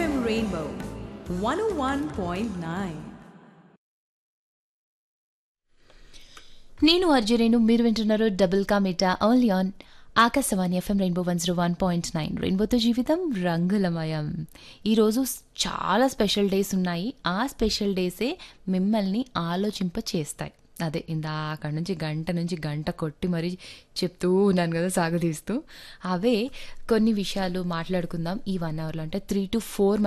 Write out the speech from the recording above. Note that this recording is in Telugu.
FM Rainbow 101.9. నేను అర్జునేను మీరు వింటున్నారు double ka meetha only on Akashvani FM Rainbow one zero one point nine రెయిన్బోతో జీవితం రంగులమయం ఈరోజు చాలా స్పెషల్ డేస్ ఉన్నాయి ఆ స్పెషల్ డేసే మిమ్మల్ని ఆలోచింప చేస్తాయి అదే ఇందాక నుంచి గంట నుంచి గంట కొట్టి మరీ చెప్తూ ఉన్నాను కదా సాగదీస్తూ అవే కొన్ని విషయాలు మాట్లాడుకుందాం ఈ వన్ అవర్లో అంటే త్రీ టు ఫోర్